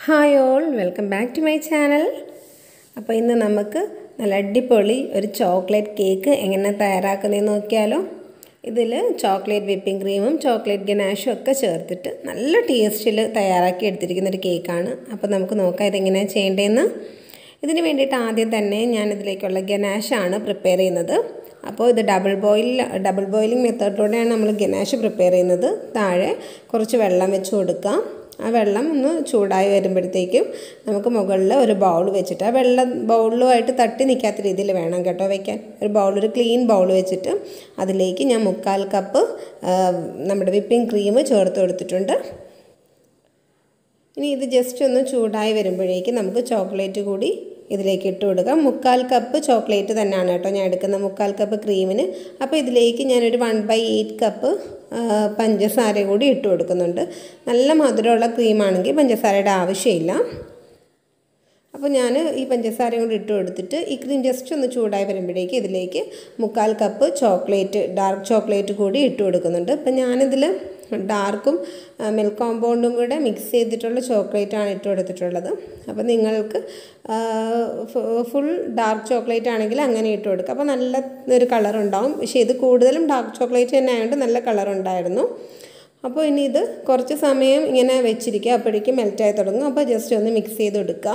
hi all welcome back to my channel അപ്പോൾ ഇന്ന് നമുക്ക് നല്ല അടിപൊളി ഒരു ചോക്ലേറ്റ് കേക്ക് എങ്ങനെ തയ്യാറാക്കുന്നതെന്ന് നോക്കിയാലോ ഇതിൽ ചോക്ലേറ്റ് വിപ്പിംഗ് ക്രീമും ചോക്ലേറ്റ് ഗനാഷും ഒക്കെ ചേർത്തിട്ട് നല്ല ടേസ്റ്റിൽ തയ്യാറാക്കി എടുത്തിരിക്കുന്ന ഒരു കേക്കാണ് അപ്പോൾ നമുക്ക് നോക്കാം ഇതെങ്ങനെയാണ് ചെയ്യേണ്ടതെന്ന് ഇതിന് വേണ്ടിയിട്ട് ആദ്യം തന്നെ ഞാൻ ഇതിലേക്കുള്ള ഗനാഷാണ് പ്രിപ്പയർ ചെയ്യുന്നത് അപ്പോൾ ഇത് ഡബിൾ ബോയിൽ ഡബിൾ ബോയിലിംഗ് മെത്തേഡിലൂടെയാണ് നമ്മൾ ഗനാഷ് പ്രിപ്പയർ ചെയ്യുന്നത് താഴെ കുറച്ച് വെള്ളം വെച്ച് കൊടുക്കാം ആ വെള്ളം ഒന്ന് ചൂടായി വരുമ്പോഴത്തേക്കും നമുക്ക് മുകളിൽ ഒരു ബൗൾ വെച്ചിട്ട് ആ വെള്ളം ബൗളുമായിട്ട് തട്ടി നിൽക്കാത്ത രീതിയിൽ വേണം കേട്ടോ വയ്ക്കാൻ ഒരു ബൗൾ ഒരു ക്ലീൻ ബൗൾ വെച്ചിട്ട് അതിലേക്ക് ഞാൻ മുക്കാൽ കപ്പ് നമ്മുടെ വിപ്പിംഗ് ക്രീം ചേർത്ത് കൊടുത്തിട്ടുണ്ട് ഇനി ഇത് ജസ്റ്റ് ഒന്ന് ചൂടായി വരുമ്പോഴേക്കും നമുക്ക് ചോക്ലേറ്റ് കൂടി ഇതിലേക്ക് ഇട്ട് കൊടുക്കാം മുക്കാൽ കപ്പ് ചോക്ലേറ്റ് തന്നെയാണ് കേട്ടോ ഞാൻ എടുക്കുന്ന മുക്കാൽ കപ്പ് ക്രീമിന് അപ്പോൾ ഇതിലേക്ക് ഞാനൊരു വൺ ബൈ എയ്റ്റ് കപ്പ് പഞ്ചസാര കൂടി ഇട്ട് കൊടുക്കുന്നുണ്ട് നല്ല മധുരമുള്ള ക്രീമാണെങ്കിൽ പഞ്ചസാരയുടെ ആവശ്യമില്ല അപ്പോൾ ഞാൻ ഈ പഞ്ചസാര കൂടി ഇട്ട് കൊടുത്തിട്ട് ഈ ക്രീം ജസ്റ്റ് ഒന്ന് ചൂടായി വരുമ്പോഴേക്ക് ഇതിലേക്ക് മുക്കാൽ കപ്പ് ചോക്ലേറ്റ് ഡാർക്ക് ചോക്ലേറ്റ് കൂടി ഇട്ട് കൊടുക്കുന്നുണ്ട് അപ്പം ഞാനിതിൽ ഡാർക്കും മിൽക്ക് കോമ്പൗണ്ടും കൂടെ മിക്സ് ചെയ്തിട്ടുള്ള ചോക്ലേറ്റാണ് ഇട്ട് കൊടുത്തിട്ടുള്ളത് അപ്പോൾ നിങ്ങൾക്ക് ഫുൾ ഡാർക്ക് ചോക്ലേറ്റ് ആണെങ്കിൽ അങ്ങനെ ഇട്ട് കൊടുക്കുക അപ്പോൾ നല്ല ഒരു കളർ ഉണ്ടാവും പക്ഷേ ഇത് കൂടുതലും ഡാർക്ക് ചോക്ലേറ്റ് തന്നെ ആയതുകൊണ്ട് നല്ല കളർ ഉണ്ടായിരുന്നു അപ്പോൾ ഇനി ഇത് കുറച്ച് സമയം ഇങ്ങനെ വെച്ചിരിക്കുക അപ്പോഴേക്കും മെൽറ്റായി തുടങ്ങും അപ്പോൾ ജസ്റ്റ് ഒന്ന് മിക്സ് ചെയ്ത് കൊടുക്കുക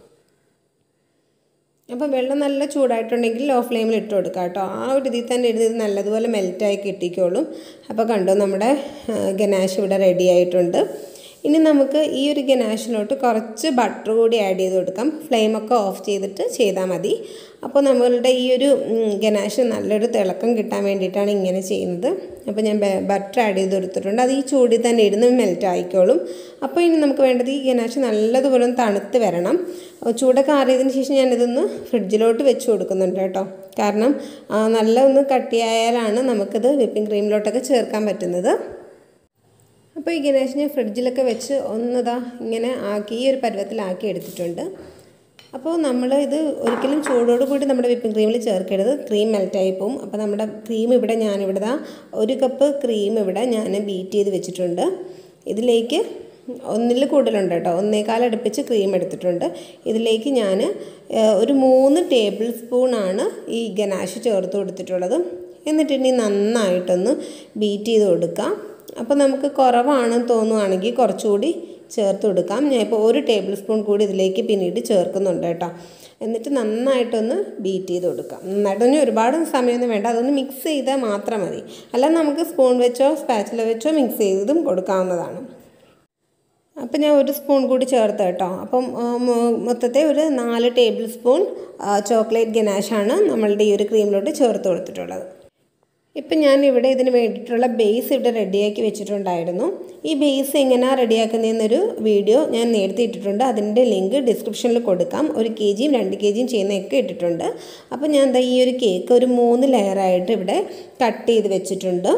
അപ്പോൾ വെള്ളം നല്ല ചൂടായിട്ടുണ്ടെങ്കിൽ ലോ ഫ്ലെയിമിൽ ഇട്ട് കൊടുക്കുക കേട്ടോ ആ ഒരു ഇതിൽ തന്നെ ഇരുന്ന് നല്ലതുപോലെ മെൽറ്റായി കിട്ടിക്കോളും അപ്പോൾ കണ്ടോ നമ്മുടെ ഗനാഷ് ഇവിടെ റെഡി ആയിട്ടുണ്ട് ഇനി നമുക്ക് ഈ ഒരു ഗനാഷിലോട്ട് കുറച്ച് ബട്ടർ കൂടി ആഡ് ചെയ്ത് കൊടുക്കാം ഫ്ലെയിമൊക്കെ ഓഫ് ചെയ്തിട്ട് ചെയ്താൽ മതി അപ്പോൾ നമ്മളുടെ ഈ ഒരു ഗനാഷ് നല്ലൊരു തിളക്കം കിട്ടാൻ വേണ്ടിയിട്ടാണ് ഇങ്ങനെ ചെയ്യുന്നത് അപ്പോൾ ഞാൻ ബട്ടർ ആഡ് ചെയ്ത് കൊടുത്തിട്ടുണ്ട് അത് ഈ ചൂടിൽ തന്നെ ഇരുന്ന് മെൽറ്റ് ആയിക്കോളും അപ്പോൾ ഇനി നമുക്ക് വേണ്ടത് ഈ ഗനാഷ് നല്ലതുപോലെ ഒന്ന് തണുത്ത് വരണം ചൂടൊക്കെ ആറിയതിന് ശേഷം ഞാനിതൊന്ന് ഫ്രിഡ്ജിലോട്ട് വെച്ച് കൊടുക്കുന്നുണ്ട് കേട്ടോ കാരണം നല്ല ഒന്ന് കട്ടിയായാലാണ് നമുക്കിത് വിപ്പിംഗ് ക്രീമിലോട്ടൊക്കെ ചേർക്കാൻ പറ്റുന്നത് അപ്പോൾ ഈ ഗണേശിനെ ഫ്രിഡ്ജിലൊക്കെ വെച്ച് ഒന്നതാ ഇങ്ങനെ ആക്കി ഈ ഒരു പരുവത്തിലാക്കി എടുത്തിട്ടുണ്ട് അപ്പോൾ നമ്മൾ ഇത് ഒരിക്കലും ചൂടോട് കൂടി നമ്മുടെ വിപ്പിംഗ് ക്രീമിൽ ചേർക്കരുത് ക്രീം മെൽറ്റായി പോവും അപ്പോൾ നമ്മുടെ ക്രീം ഇവിടെ ഞാനിവിടെ ദാ ഒരു കപ്പ് ക്രീം ഇവിടെ ഞാൻ ബീറ്റ് ചെയ്ത് വെച്ചിട്ടുണ്ട് ഇതിലേക്ക് ഒന്നിൽ കൂടുതലുണ്ട് കേട്ടോ ഒന്നേകാൽ അടുപ്പിച്ച് ക്രീം എടുത്തിട്ടുണ്ട് ഇതിലേക്ക് ഞാൻ ഒരു മൂന്ന് ടേബിൾ സ്പൂണാണ് ഈ ഗനാഷ് ചേർത്ത് കൊടുത്തിട്ടുള്ളത് എന്നിട്ട് ഇനി നന്നായിട്ടൊന്ന് ബീറ്റ് ചെയ്ത് കൊടുക്കാം അപ്പോൾ നമുക്ക് കുറവാണെന്ന് തോന്നുവാണെങ്കിൽ കുറച്ചുകൂടി ചേർത്ത് കൊടുക്കാം ഞാൻ ഇപ്പോൾ ഒരു ടേബിൾ സ്പൂൺ കൂടി ഇതിലേക്ക് പിന്നീട് ചേർക്കുന്നുണ്ട് കേട്ടോ എന്നിട്ട് നന്നായിട്ടൊന്ന് ബീറ്റ് ചെയ്ത് കൊടുക്കാം നന്നായിട്ടൊന്നും ഒരുപാട് സമയമൊന്നും വേണ്ട അതൊന്ന് മിക്സ് ചെയ്താൽ മാത്രം മതി അല്ല നമുക്ക് സ്പൂൺ വെച്ചോ സ്പാച്ചില വെച്ചോ മിക്സ് ചെയ്തതും കൊടുക്കാവുന്നതാണ് അപ്പം ഞാൻ ഒരു സ്പൂൺ കൂടി ചേർത്ത് കേട്ടോ അപ്പം മൊത്തത്തെ ഒരു നാല് ടേബിൾ സ്പൂൺ ചോക്ലേറ്റ് ഗനാഷാണ് നമ്മളുടെ ഈ ഒരു ക്രീമിലോട്ട് ചേർത്ത് കൊടുത്തിട്ടുള്ളത് ഇപ്പം ഞാൻ ഇവിടെ ഇതിന് വേണ്ടിയിട്ടുള്ള ബേസ് ഇവിടെ റെഡിയാക്കി വെച്ചിട്ടുണ്ടായിരുന്നു ഈ ബേസ് എങ്ങനെയാണ് റെഡിയാക്കുന്നതെന്നൊരു വീഡിയോ ഞാൻ നേരത്തെ ഇട്ടിട്ടുണ്ട് അതിൻ്റെ ലിങ്ക് ഡിസ്ക്രിപ്ഷനിൽ കൊടുക്കാം ഒരു കെ ജിയും രണ്ട് കെ ജിയും ചെയ്യുന്നതൊക്കെ ഇട്ടിട്ടുണ്ട് അപ്പോൾ ഞാൻ എന്താ ഈ ഒരു കേക്ക് ഒരു മൂന്ന് ലെയറായിട്ട് ഇവിടെ കട്ട് ചെയ്ത് വെച്ചിട്ടുണ്ട്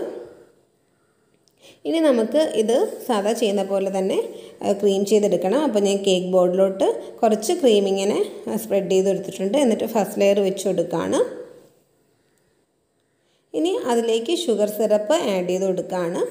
ഇനി നമുക്ക് ഇത് സാധാ ചെയ്യുന്ന പോലെ തന്നെ ക്രീം ചെയ്തെടുക്കണം അപ്പോൾ ഞാൻ കേക്ക് ബോർഡിലോട്ട് കുറച്ച് ക്രീം ഇങ്ങനെ സ്പ്രെഡ് ചെയ്ത് എടുത്തിട്ടുണ്ട് എന്നിട്ട് ഫസ്റ്റ് ലെയർ വെച്ച് കൊടുക്കുകയാണ് ഇനി അതിലേക്ക് ഷുഗർ സിറപ്പ് ആഡ് ചെയ്ത് കൊടുക്കുകയാണ്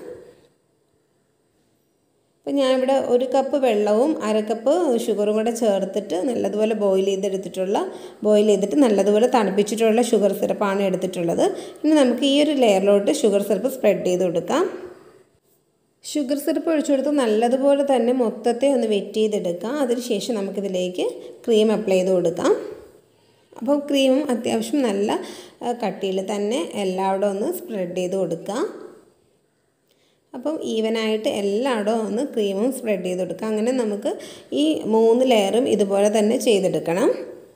അപ്പോൾ ഞാൻ ഇവിടെ ഒരു കപ്പ് വെള്ളവും അര കപ്പ് ഷുഗറും കൂടെ ചേർത്തിട്ട് നല്ലതുപോലെ ബോയിൽ ചെയ്തെടുത്തിട്ടുള്ള ബോയിൽ ചെയ്തിട്ട് നല്ലതുപോലെ തണുപ്പിച്ചിട്ടുള്ള ഷുഗർ സിറപ്പാണ് എടുത്തിട്ടുള്ളത് ഇനി നമുക്ക് ഈ ഒരു ലെയറിലോട്ട് ഷുഗർ സിറപ്പ് സ്പ്രെഡ് ചെയ്ത് കൊടുക്കാം ഷുഗർ സിറപ്പ് ഒഴിച്ചു കൊടുത്ത് നല്ലതുപോലെ തന്നെ മൊത്തത്തെ ഒന്ന് വെറ്റ് ചെയ്തെടുക്കാം അതിനുശേഷം നമുക്കിതിലേക്ക് ക്രീം അപ്ലൈ ചെയ്ത് കൊടുക്കാം അപ്പോൾ ക്രീമും അത്യാവശ്യം നല്ല കട്ടിയിൽ തന്നെ എല്ലായിടവും ഒന്ന് സ്പ്രെഡ് ചെയ്ത് കൊടുക്കുക അപ്പം ഈവനായിട്ട് എല്ലായിടവും ഒന്ന് ക്രീമും സ്പ്രെഡ് ചെയ്ത് കൊടുക്കുക അങ്ങനെ നമുക്ക് ഈ മൂന്ന് ലെയറും ഇതുപോലെ തന്നെ ചെയ്തെടുക്കണം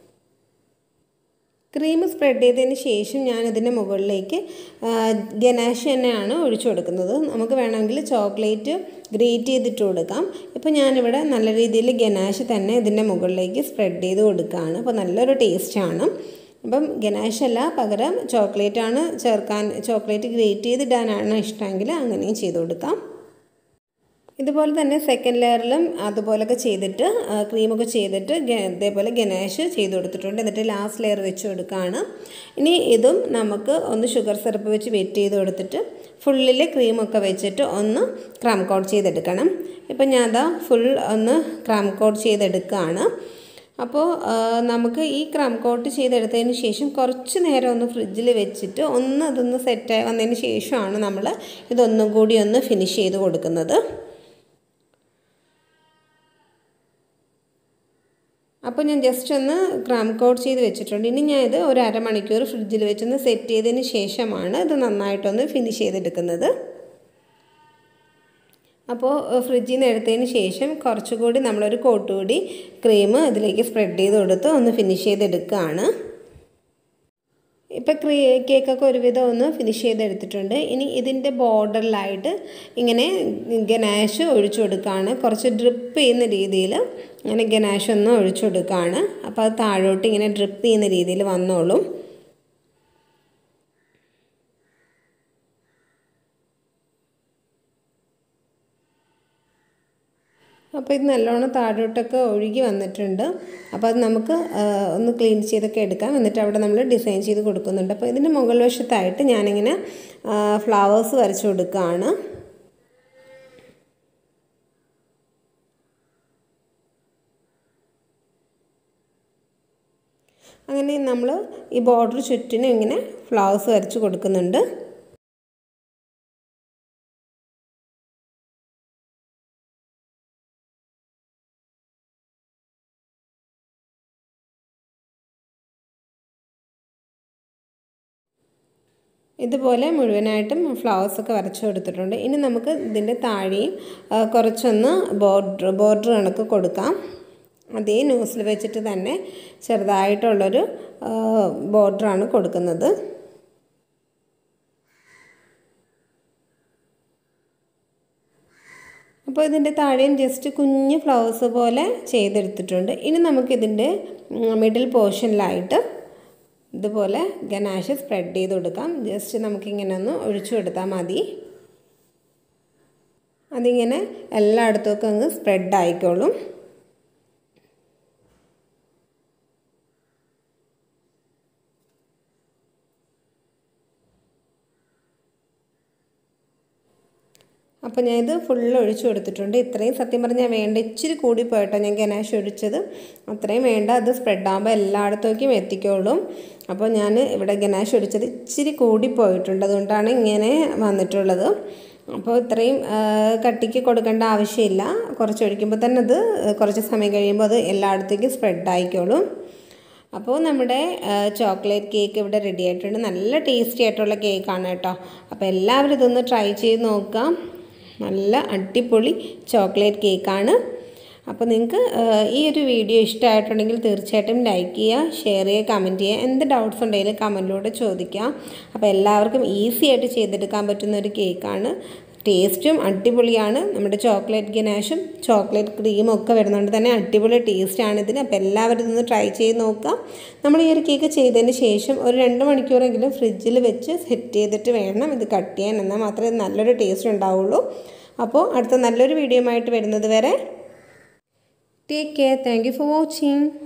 ക്രീം സ്പ്രെഡ് ചെയ്തതിന് ശേഷം ഞാൻ ഇതിൻ്റെ മുകളിലേക്ക് ഗനാഷ് തന്നെയാണ് ഒഴിച്ചു കൊടുക്കുന്നത് നമുക്ക് വേണമെങ്കിൽ ചോക്ലേറ്റ് ഗ്രേറ്റ് ചെയ്തിട്ട് കൊടുക്കാം ഇപ്പോൾ ഞാനിവിടെ നല്ല രീതിയിൽ ഗനാഷ് തന്നെ ഇതിൻ്റെ മുകളിലേക്ക് സ്പ്രെഡ് ചെയ്ത് കൊടുക്കുകയാണ് അപ്പോൾ നല്ലൊരു ടേസ്റ്റാണ് അപ്പം ഗനാഷ് അല്ല പകരം ചോക്ലേറ്റാണ് ചേർക്കാൻ ചോക്ലേറ്റ് ഗ്രേറ്റ് ചെയ്തിടാനാണ് ഇഷ്ടമെങ്കിൽ അങ്ങനെയും ചെയ്ത് കൊടുക്കാം ഇതുപോലെ തന്നെ സെക്കൻഡ് ലെയറിലും അതുപോലൊക്കെ ചെയ്തിട്ട് ക്രീമൊക്കെ ചെയ്തിട്ട് ഇതേപോലെ ഗണേഷ് ചെയ്ത് കൊടുത്തിട്ടുണ്ട് എന്നിട്ട് ലാസ്റ്റ് ലെയർ വെച്ച് കൊടുക്കുകയാണ് ഇനി ഇതും നമുക്ക് ഒന്ന് ഷുഗർ സിറപ്പ് വെച്ച് വെറ്റ് ചെയ്ത് കൊടുത്തിട്ട് ഫുള്ളിൽ ക്രീമൊക്കെ വെച്ചിട്ട് ഒന്ന് ക്രം കോട്ട് ചെയ്തെടുക്കണം ഇപ്പം ഞാൻ അതാ ഫുൾ ഒന്ന് ക്രം കോട്ട് ചെയ്തെടുക്കുകയാണ് അപ്പോൾ നമുക്ക് ഈ ക്രം കോട്ട് ചെയ്തെടുത്തതിന് ശേഷം കുറച്ച് നേരം ഒന്ന് ഫ്രിഡ്ജിൽ വെച്ചിട്ട് ഒന്ന് അതൊന്ന് സെറ്റായി വന്നതിന് ശേഷമാണ് നമ്മൾ ഇതൊന്നും കൂടി ഒന്ന് ഫിനിഷ് ചെയ്ത് കൊടുക്കുന്നത് അപ്പോൾ ഞാൻ ജസ്റ്റ് ഒന്ന് ക്രാം കോട്ട് ചെയ്ത് വെച്ചിട്ടുണ്ട് ഇനി ഞാൻ ഇത് ഒരു അരമണിക്കൂർ ഫ്രിഡ്ജിൽ വെച്ചൊന്ന് സെറ്റ് ചെയ്തതിന് ശേഷമാണ് ഇത് നന്നായിട്ടൊന്ന് ഫിനിഷ് ചെയ്തെടുക്കുന്നത് അപ്പോൾ ഫ്രിഡ്ജിൽ നിന്ന് എടുത്തതിന് ശേഷം കുറച്ചുകൂടി നമ്മളൊരു കോട്ട് കൂടി ക്രീം ഇതിലേക്ക് സ്പ്രെഡ് ചെയ്ത് കൊടുത്ത് ഒന്ന് ഫിനിഷ് ചെയ്തെടുക്കുകയാണ് ഇപ്പോൾ ക്രീ കേക്കൊക്കെ ഒരുവിധം ഒന്ന് ഫിനിഷ് ചെയ്തെടുത്തിട്ടുണ്ട് ഇനി ഇതിൻ്റെ ബോർഡറിലായിട്ട് ഇങ്ങനെ ഗനാഷ് ഒഴിച്ചു കൊടുക്കുകയാണ് കുറച്ച് ഡ്രിപ്പ് ചെയ്യുന്ന രീതിയിൽ ഇങ്ങനെ ഗനാഷ് ഒന്ന് ഒഴിച്ചു കൊടുക്കുകയാണ് അപ്പോൾ അത് താഴോട്ട് ഇങ്ങനെ ഡ്രിപ്പ് ചെയ്യുന്ന രീതിയിൽ വന്നോളും അപ്പോൾ ഇത് നല്ലോണം താഴോട്ടൊക്കെ ഒഴുകി വന്നിട്ടുണ്ട് അപ്പോൾ അത് നമുക്ക് ഒന്ന് ക്ലീൻ ചെയ്തൊക്കെ എടുക്കാം എന്നിട്ട് അവിടെ നമ്മൾ ഡിസൈൻ ചെയ്ത് കൊടുക്കുന്നുണ്ട് അപ്പോൾ ഇതിൻ്റെ മുകൾ വശത്തായിട്ട് ഞാനിങ്ങനെ ഫ്ലവേഴ്സ് വരച്ചു കൊടുക്കുകയാണ് അങ്ങനെ നമ്മൾ ഈ ബോർഡർ ചുറ്റിനും ഇങ്ങനെ ഫ്ലവേഴ്സ് വരച്ച് കൊടുക്കുന്നുണ്ട് ഇതുപോലെ മുഴുവനായിട്ടും ഫ്ലവേഴ്സൊക്കെ വരച്ചു കൊടുത്തിട്ടുണ്ട് ഇനി നമുക്ക് ഇതിൻ്റെ താഴെയും കുറച്ചൊന്ന് ബോർഡർ ബോർഡർ കണക്ക് കൊടുക്കാം അതേ ന്യൂസിൽ വെച്ചിട്ട് തന്നെ ചെറുതായിട്ടുള്ളൊരു ബോർഡറാണ് കൊടുക്കുന്നത് അപ്പോൾ ഇതിൻ്റെ താഴെയും ജസ്റ്റ് കുഞ്ഞ് ഫ്ലവേഴ്സ് പോലെ ചെയ്തെടുത്തിട്ടുണ്ട് ഇനി നമുക്കിതിൻ്റെ മിഡിൽ പോർഷനിലായിട്ട് ഇതുപോലെ ഗനാഷ് സ്പ്രെഡ് ചെയ്ത് കൊടുക്കാം ജസ്റ്റ് നമുക്കിങ്ങനെ ഒന്ന് ഒഴിച്ചു കൊടുത്താൽ മതി അതിങ്ങനെ എല്ലായിടത്തുമൊക്കെ അങ്ങ് സ്പ്രെഡ് ആയിക്കോളും അപ്പോൾ ഞാൻ ഇത് ഫുള്ള് ഒഴിച്ചു കൊടുത്തിട്ടുണ്ട് ഇത്രയും സത്യം പറഞ്ഞാൽ വേണ്ട ഇച്ചിരി കൂടി പോയിട്ടോ ഞാൻ ഗനാഷ് ഒഴിച്ചത് അത്രയും വേണ്ട അത് സ്പ്രെഡ് ആകുമ്പോൾ എല്ലായിടത്തേക്കും എത്തിക്കോളും അപ്പോൾ ഞാൻ ഇവിടെ ഗനാഷ് ഒഴിച്ചത് ഇച്ചിരി കൂടി പോയിട്ടുണ്ട് അതുകൊണ്ടാണ് ഇങ്ങനെ വന്നിട്ടുള്ളത് അപ്പോൾ ഇത്രയും കട്ടിക്ക് കൊടുക്കേണ്ട ആവശ്യമില്ല കുറച്ച് ഒഴിക്കുമ്പോൾ തന്നെ അത് കുറച്ച് സമയം കഴിയുമ്പോൾ അത് എല്ലായിടത്തേക്കും സ്പ്രെഡ് ആയിക്കോളും അപ്പോൾ നമ്മുടെ ചോക്ലേറ്റ് കേക്ക് ഇവിടെ റെഡി ആയിട്ടുണ്ട് നല്ല ടേസ്റ്റി ആയിട്ടുള്ള കേക്കാണ് കേട്ടോ അപ്പോൾ എല്ലാവരും ഇതൊന്ന് ട്രൈ ചെയ്ത് നോക്കാം നല്ല അടിപൊളി ചോക്ലേറ്റ് കേക്കാണ് അപ്പോൾ നിങ്ങൾക്ക് ഈ ഒരു വീഡിയോ ഇഷ്ടമായിട്ടുണ്ടെങ്കിൽ തീർച്ചയായിട്ടും ലൈക്ക് ചെയ്യുക ഷെയർ ചെയ്യുക കമൻറ്റ് ചെയ്യുക എന്ത് ഡൗട്ട്സ് ഉണ്ടെങ്കിലും കമൻറ്റിലൂടെ ചോദിക്കാം അപ്പോൾ എല്ലാവർക്കും ഈസി ആയിട്ട് ചെയ്തെടുക്കാൻ പറ്റുന്ന ഒരു കേക്കാണ് ടേസ്റ്റും അടിപൊളിയാണ് നമ്മുടെ ചോക്ലേറ്റ് ഗനാഷും ചോക്ലേറ്റ് ക്രീമും ഒക്കെ വരുന്നതുകൊണ്ട് തന്നെ അടിപൊളി ടേസ്റ്റാണ് ഇതിന് അപ്പോൾ എല്ലാവരും ഇതൊന്ന് ട്രൈ ചെയ്ത് നോക്കാം നമ്മൾ ഈ ഒരു കേക്ക് ചെയ്തതിന് ശേഷം ഒരു രണ്ട് മണിക്കൂറെങ്കിലും ഫ്രിഡ്ജിൽ വെച്ച് സെറ്റ് ചെയ്തിട്ട് വേണം ഇത് കട്ട് ചെയ്യാൻ എന്നാൽ മാത്രമേ നല്ലൊരു ടേസ്റ്റ് ഉണ്ടാവുള്ളൂ അപ്പോൾ അടുത്ത നല്ലൊരു വീഡിയോ ആയിട്ട് വരുന്നത് വരെ take care thank you for watching